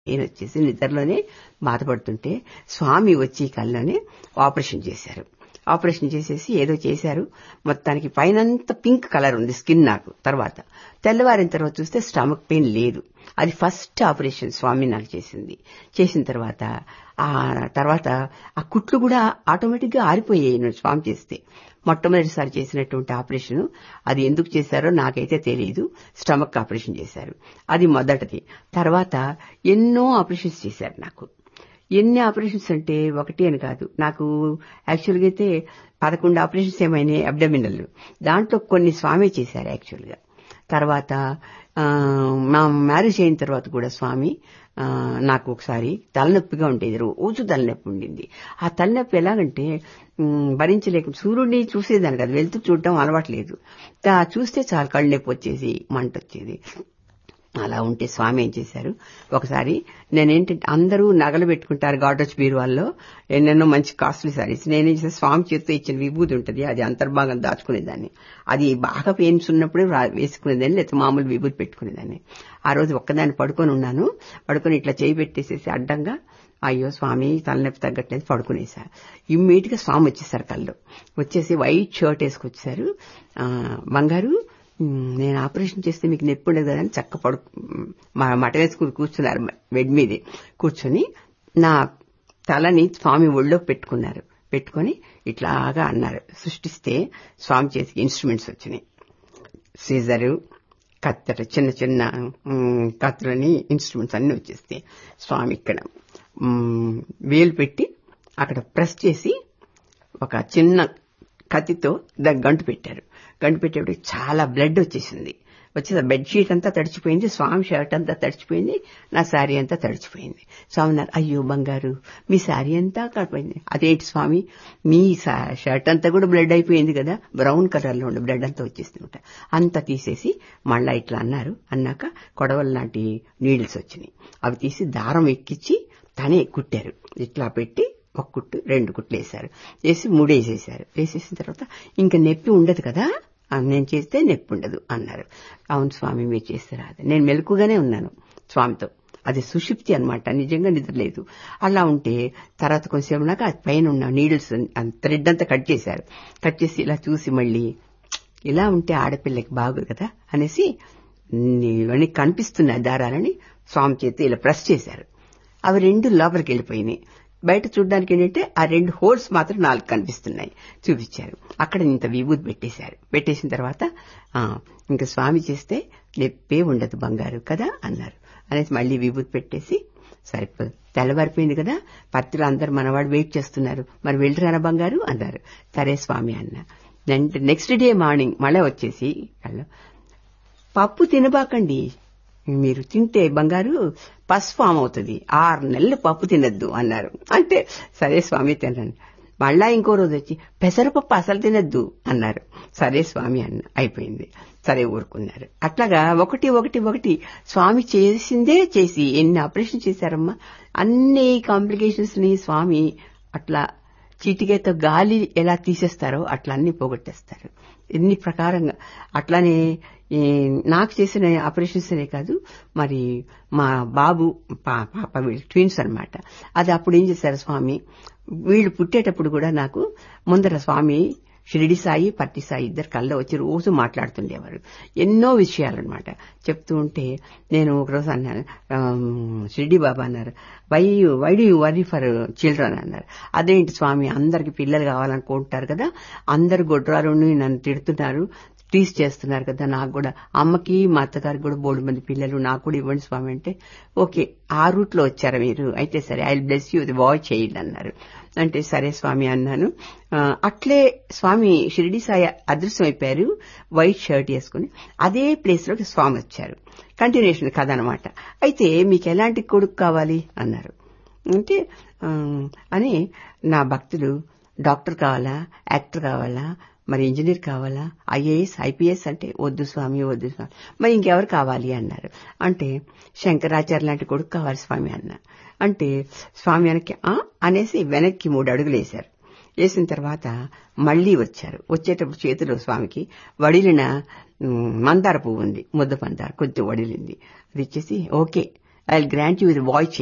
నేను వచ్చేసి నిద్రలోనే బాధపడుతుంటే స్వామి వచ్చి కళ్ళలోనే ఆపరేషన్ చేశారు ఆపరేషన్ చేసేసి ఏదో చేశారు మొత్తానికి పైనంతా పింక్ కలర్ ఉంది స్కిన్ నాకు తర్వాత తెల్లవారిన తర్వాత చూస్తే స్టమక్ పెయిన్ లేదు అది ఫస్ట్ ఆపరేషన్ స్వామి నాకు చేసింది చేసిన తర్వాత ఆ తర్వాత ఆ కుట్లు కూడా ఆటోమేటిక్ గా ఆరిపోయాయి నేను స్వామి చేస్తే మొట్టమొదటిసారి చేసినటువంటి ఆపరేషన్ అది ఎందుకు చేశారో నాకైతే తెలియదు స్టమక్ ఆపరేషన్ చేశారు అది మొదటిది తర్వాత ఎన్నో ఆపరేషన్స్ చేశారు నాకు ఎన్ని ఆపరేషన్స్ అంటే ఒకటి అని కాదు నాకు యాక్చువల్గా అయితే పదకొండు ఆపరేషన్స్ ఏమైనాయి అబ్డమినల్ దాంట్లో కొన్ని స్వామి చేశారు యాక్చువల్గా తర్వాత మా మ్యారేజ్ అయిన తర్వాత కూడా స్వామి నాకు ఒకసారి తలనొప్పిగా ఉండేది రోజు తలనొప్పి ఉండింది ఆ తలనొప్పి ఎలాగంటే భరించలేక సూర్యుడిని చూసేదాన్ని కదా వెళ్తూ చూడటం అలవాట్లేదు చూస్తే చాలా కళ్ళు నొప్పి వచ్చేసి మంట వచ్చేది అలా ఉంటే స్వామి ఏం చేశారు ఒకసారి నేనేంటంటే అందరూ నగలు పెట్టుకుంటారు గాడోచ్ బీరువాల్లో ఎన్నెన్నో మంచి కాస్ట్లీ సారీస్ నేనేం చేస్తే స్వామి చేతితో ఇచ్చిన విభూతి ఉంటుంది అది అంతర్భాగం దాచుకునేదాన్ని అది బాగా పెయిన్స్ ఉన్నప్పుడే వేసుకునేదాన్ని లేకపోతే మామూలు విభూతి పెట్టుకునేదాన్ని ఆ రోజు ఒక్కదాన్ని పడుకొని ఉన్నాను పడుకొని ఇట్లా చేయి పెట్టేసేసి అడ్డంగా అయ్యో స్వామి తలనొప్పి తగ్గట్లేదు పడుకునేసా ఇమ్మీడియట్ గా స్వామి వచ్చేసారు కళ్ళు వచ్చేసి వైట్ షర్ట్ వేసుకొచ్చారు బంగారు నేను ఆపరేషన్ చేస్తే మీకు నొప్పి ఉండదు కదా అని చక్క పడు మట వేసుకుని కూర్చున్నారు బెడ్ మీదే కూర్చొని నా తలని స్వామి ఒళ్ళో పెట్టుకున్నారు పెట్టుకొని ఇట్లాగా అన్నారు సృష్టిస్తే స్వామి చేతికి ఇన్స్ట్రుమెంట్స్ వచ్చినాయి సీజరు కత్తెర చిన్న చిన్న కత్తెరని ఇన్స్ట్రుమెంట్స్ అన్ని వచ్చేస్తే స్వామి ఇక్కడ వేలు పెట్టి అక్కడ ప్రెస్ చేసి ఒక చిన్న కత్తితో దానికి గంటు పెట్టారు గంటు పెట్టేప్పుడు చాలా బ్లడ్ వచ్చేసింది వచ్చేసి బెడ్షీట్ అంతా తడిచిపోయింది స్వామి షర్ట్ అంతా తడిచిపోయింది నా శారీ అంతా తడిచిపోయింది స్వామి అన్నారు అయ్యో బంగారు మీ శారీ అంతా కడిపోయింది అదేంటి స్వామి మీ షర్ట్ అంతా కూడా బ్లడ్ అయిపోయింది కదా బ్రౌన్ కలర్ లో ఉండే బ్లడ్ అంతా వచ్చేస్తుంట అంతా తీసేసి మళ్ళా ఇట్లా అన్నారు అన్నాక కొడవల లాంటి నీడిల్స్ వచ్చినాయి అవి తీసి దారం ఎక్కించి తనే కుట్టారు ఇట్లా పెట్టి ఒక కుట్టు రెండు కుట్లు వేశారు వేసి మూడేసేసారు వేసేసిన తర్వాత ఇంకా నొప్పి ఉండదు కదా నేను చేస్తే నొప్పి ఉండదు అన్నారు అవును స్వామి మీరు చేస్తే రాదు నేను మెలకుగానే ఉన్నాను స్వామితో అది సుషిప్తి అనమాట నిజంగా నిద్రలేదు అలా ఉంటే తర్వాత కొంచెం నాకు పైన ఉన్న నీడిల్స్ థ్రెడ్ అంతా కట్ చేశారు కట్ చేసి ఇలా చూసి మళ్ళీ ఇలా ఉంటే ఆడపిల్లకి బాగోదు కదా అనేసి ఇవన్నీ కనిపిస్తున్నాయి దారాలని స్వామి చేతి ఇలా ప్రెస్ చేశారు అవి రెండు లోపలికి వెళ్ళిపోయినాయి బయట చూడడానికి ఏంటంటే ఆ రెండు హోల్స్ మాత్రం నాలుగు కనిపిస్తున్నాయి చూపించారు అక్కడ ఇంత విభూతి పెట్టేశారు పెట్టేసిన తర్వాత ఇంకా స్వామి చేస్తే నొప్పే ఉండదు బంగారు కదా అన్నారు అనేసి మళ్ళీ విభూతి పెట్టేసి సరిపోదు తెల్లవారిపోయింది కదా పత్రులు అందరు మనవాడు వెయిట్ చేస్తున్నారు మరి వెళ్ళరానా బంగారు అన్నారు సరే స్వామి అన్న నెక్స్ట్ డే మార్నింగ్ మళ్ళీ వచ్చేసి పప్పు తినబాకండి మీరు తింటే బంగారు పస్ ఫామ్ అవుతుంది ఆరు నెలలు పప్పు తినద్దు అన్నారు అంటే సరే స్వామి తినండి మళ్ళా ఇంకో రోజు వచ్చి పెసరపప్పు అసలు తినద్దు అన్నారు సరే స్వామి అన్న అయిపోయింది సరే ఊరుకున్నారు అట్లాగా ఒకటి ఒకటి ఒకటి స్వామి చేసిందే చేసి ఎన్ని ఆపరేషన్ చేశారమ్మా అన్ని కాంప్లికేషన్స్ ని స్వామి అట్లా చీటికేతో గాలి ఎలా తీసేస్తారో అట్లా అన్ని పోగొట్టేస్తారు ఎన్ని ప్రకారంగా అట్లానే నాకు చేసిన ఆపరేషన్స్ అనే కాదు మరి మా బాబు పాప వీళ్ళు ట్విన్స్ అనమాట అది అప్పుడు ఏం చేశారు స్వామి వీళ్ళు పుట్టేటప్పుడు కూడా నాకు ముందర స్వామి షిరిడి సాయి పత్తి సాయి ఇద్దరు కళ్ళ వచ్చి రోజు మాట్లాడుతుండేవారు ఎన్నో విషయాలన్నమాట చెప్తూ ఉంటే నేను ఒకరోజు అన్నాను షిరిడి బాబా అన్నారు why why do you worry for children అన్నారు అదేంటి స్వామి అందరికి పిల్లలు కావాలనుకుంటారు కదా అందరు గొడ్రాలు నన్ను తిడుతున్నారు టీస్ చేస్తున్నారు కదా నాకు కూడా అమ్మకి మా అత్తగారికి కూడా బోడు మంది పిల్లలు నాకు కూడా ఇవ్వండి స్వామి అంటే ఓకే ఆ రూట్ లో వచ్చారా మీరు అయితే సరే I bless you the watch చేయండి అన్నారు అంటే సరే స్వామి అన్నాను అట్లే స్వామి షిరిడి సాయి అదృశ్యం అయిపోయారు వైట్ షర్ట్ వేసుకుని అదే ప్లేస్ లోకి స్వామి వచ్చారు కంటిన్యూషన్ కథ అనమాట అయితే మీకు ఎలాంటి కొడుకు కావాలి అన్నారు అంటే అని నా భక్తులు డాక్టర్ కావాలా యాక్టర్ కావాలా మరి ఇంజనీర్ కావాలా ఐఏఎస్ ఐపీఎస్ అంటే వద్దు స్వామి వద్దు స్వామి మరి ఇంకెవరు కావాలి అన్నారు అంటే శంకరాచార్య లాంటి కొడుకు కావాలి స్వామి అన్న అంటే స్వామి వెనక్కి అనేసి వెనక్కి మూడు అడుగులు వేశారు వేసిన తర్వాత మళ్లీ వచ్చారు వచ్చేటప్పుడు చేతిలో స్వామికి వడిలిన మందార పువ్వు ఉంది ముద్ద మందార కొంచెం వడిలింది అది ఇచ్చేసి okay I will grant you the voice